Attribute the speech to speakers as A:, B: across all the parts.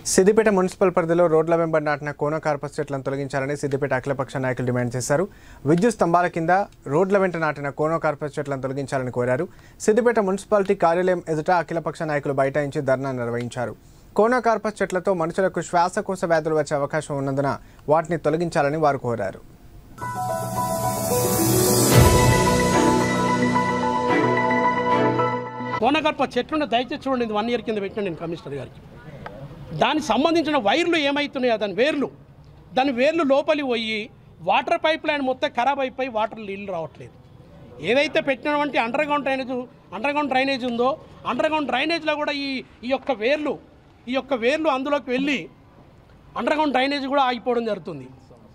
A: Siddipet municipal పరిధిలో రోడ్ల వెంబడి నాటిన కోన కార్పస్ చెట్లను తొలగించాలని సిద్దిపేట అఖిలపక్ష నాయకులు డిమాండ్ చేశారు విద్యుత్ స్తంభాల కింద రోడ్ల వెంట నాటిన కోనో కార్పస్ చెట్లను తొలగించాలని కోరారు సిద్దిపేట మున్సిపాలిటీ కార్యాలయం ఎదుట అఖిలపక్ష నాయకులు బైఠాయించి ధర్నా నిర్వహించారు కోనో కార్పస్ చెట్లతో మనుషులకు శ్వాసకోశ వ్యాధులు వచ్చే అవకాశం ఉన్నందున వాటిని తొలగించాలని వారు కోరారు
B: కోనగర్భ చెట్లున్న దయచేసి చూడండి ఇది వన్ ఇయర్ కింద పెట్టిన నేను కమిషనర్ గారికి దానికి సంబంధించిన వైర్లు ఏమవుతున్నాయో దాని వేర్లు దాని వేర్లు లోపలి పోయి వాటర్ పైప్ లైన్ మొత్తం ఖరాబ్ అయిపోయి వాటర్ నీళ్ళు రావట్లేదు ఏదైతే పెట్టినటువంటి underground drainage underground drainage ఉందో అండర్ గ్రౌండ్ డ్రైనేజ్లో కూడా ఈ ఈ యొక్క వేర్లు ఈ యొక్క వేర్లు అందులోకి వెళ్ళి అండర్ గ్రౌండ్ డ్రైనేజ్ కూడా ఆగిపోవడం జరుగుతుంది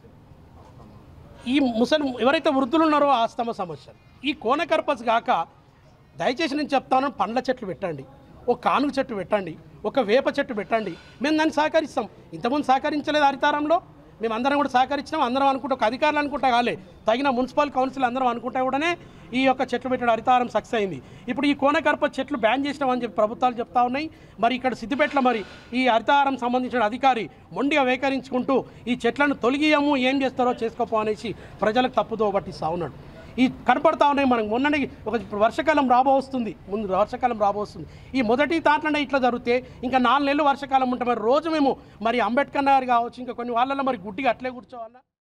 B: ఈ ముసలి ఎవరైతే వృద్ధులు ఉన్నారో ఆస్తమ సమస్య ఈ కోన కర్పస్ కాక దయచేసి నేను చెప్తాను పండ్ల చెట్లు పెట్టండి ఒక కానుగ చెట్టు పెట్టండి ఒక వేప చెట్టు పెట్టండి మేము దాన్ని సహకరిస్తాం ఇంతకుముందు సహకరించలేదు హరితారంలో మేము అందరం కూడా సహకరించినాం అందరం అనుకుంటే ఒక అధికారులు అనుకుంటా కాలే తగిన మున్సిపల్ కౌన్సిల్ అందరం అనుకుంటే కూడానే ఈ యొక్క చెట్లు పెట్టడం హరితారం సక్సెస్ అయింది ఇప్పుడు ఈ కోనకర్ప చెట్లు బ్యాన్ చేసినామని చెప్పి ప్రభుత్వాలు చెప్తా ఉన్నాయి మరి ఇక్కడ సిద్దిపేటలో మరి ఈ హరితారం సంబంధించిన అధికారి మొండిగా వేకరించుకుంటూ ఈ చెట్లను తొలగియము ఏం చేస్తారో చేసుకోపో అనేసి ప్రజలకు తప్పుదో పట్టిస్తూ ఉన్నాడు ఈ కనపడతా ఉన్నాయి మనకు మొన్ననే ఒక ఇప్పుడు వర్షాకాలం రాబోస్తుంది ముందు వర్షాకాలం రాబోస్తుంది ఈ మొదటి దాంట్లోనే ఇట్లా జరిగితే ఇంకా నాలుగు నెలలు వర్షాకాలం ఉంటే మరి రోజు మేము మరి అంబేద్కర్ గారు కావచ్చు ఇంకా కొన్ని వాళ్ళలో మరి గుడ్డిగా అట్లే కూర్చోవాలా